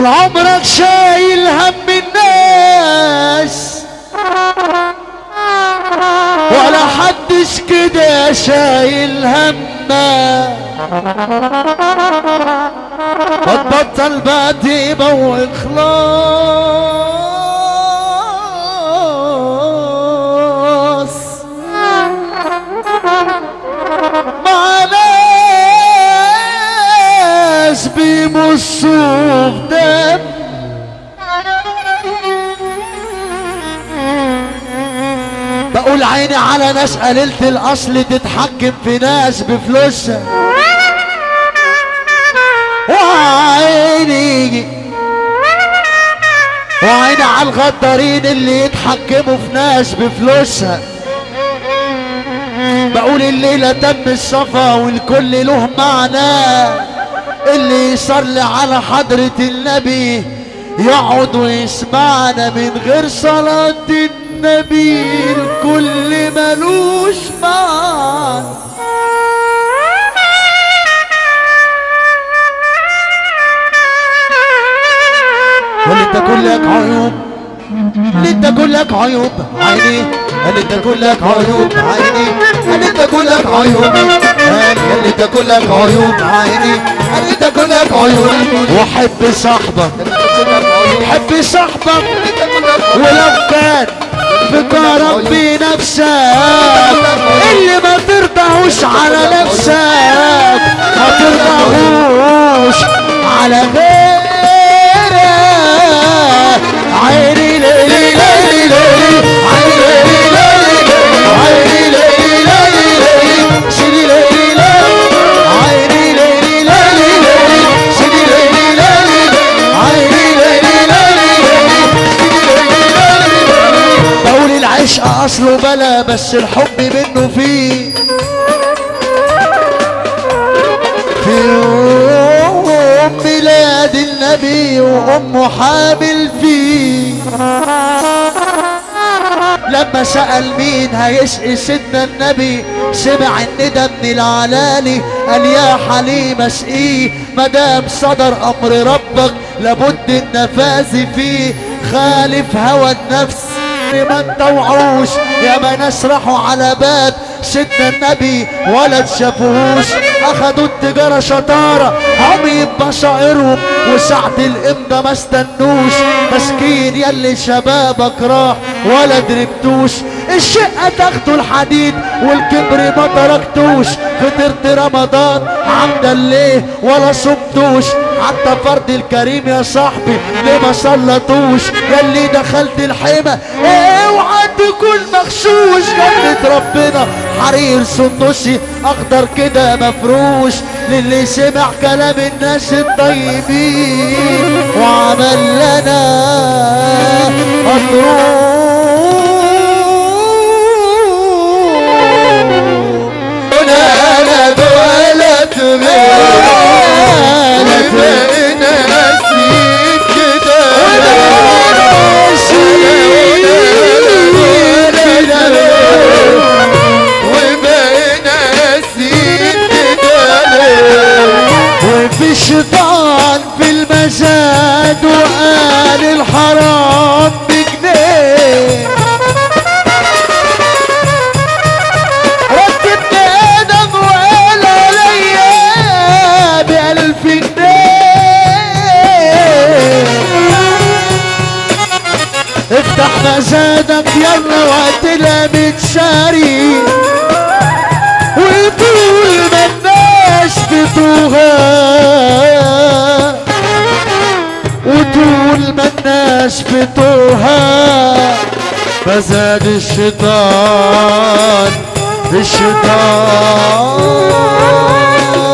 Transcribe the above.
طول عمرك شايل هم الناس ولا حدش كده شايل همك بتبطل بقى تيبة واخلاص مع ناس بيمصوا في دم بقول عيني على ناس قليلة الأصل تتحكم في ناس بفلوسها وعيني وعيني على الغدارين اللي يتحكموا في ناس بفلوسها بقول الليلة تم الصفا والكل له معنى اللي يصلي على حضرة النبي يقعد ويسمعنا من غير صلاة النبي الكل ملوش معنى واللي انت كلك عيوب اللي انت كلك عيوب عيني اللي انت كلك عيوب عيني اللي انت كلك عيوب اللي انت كلك عيوب عيني اللي انت كلك عيوب وحب صاحبك حب صاحبك ولو كان بكرم بنفسك اللي ما ترضاهوش على نفسك ما ترضاهوش على غيرك عيني ليلي ليلي ليلي عيني ليلي ليلي عيني ليلي ليلي سيدي ليلي ليلي عيني ليلي ليلي سيدي ليلي ليلي عيني ليلي ليلي سيدي ليلي بقول العشق اصله بلا بس الحب منه فيه في يوم ميلاد النبي وامه حامل فيه لما سأل مين هيسقي سيدنا النبي سمع الندى من العلالي قال يا حليم اسقيه مدام صدر امر ربك لابد النفاذ فيه خالف هوى النفس ما توعوش يا ما ناس راحوا على باب سيدنا النبي ولا شافوهوش اخدوا التجارة شطارة عمي بشائرهم وساعة الامضة ما استنوش مسكين يلي شبابك راح ولا دربتوش الشقة تاخدوا الحديد والكبر ما تركتوش فطرت رمضان عمدا ليه ولا صمتوش حتى فرد الكريم يا صاحبي ليه ما صلتوش يلي دخلت الحمى اوعى تكون مغشوش جنة ربنا حرير سندسي اخضر كده مفروش للي سمع كلام الناس الطيبين وعمل لنا مطروح انا بولد غير بقينا نسيت كده وبقينا نسيت كده وفي شيطان في المزاد وقال الحرام بجنيه رتب ادم وقال عليا بألف جنيه افتح مزادك يلا وقتنا متشاري وطول ما الناس تتوها وطول ما الناس فتوها فزاد الشيطان الشيطان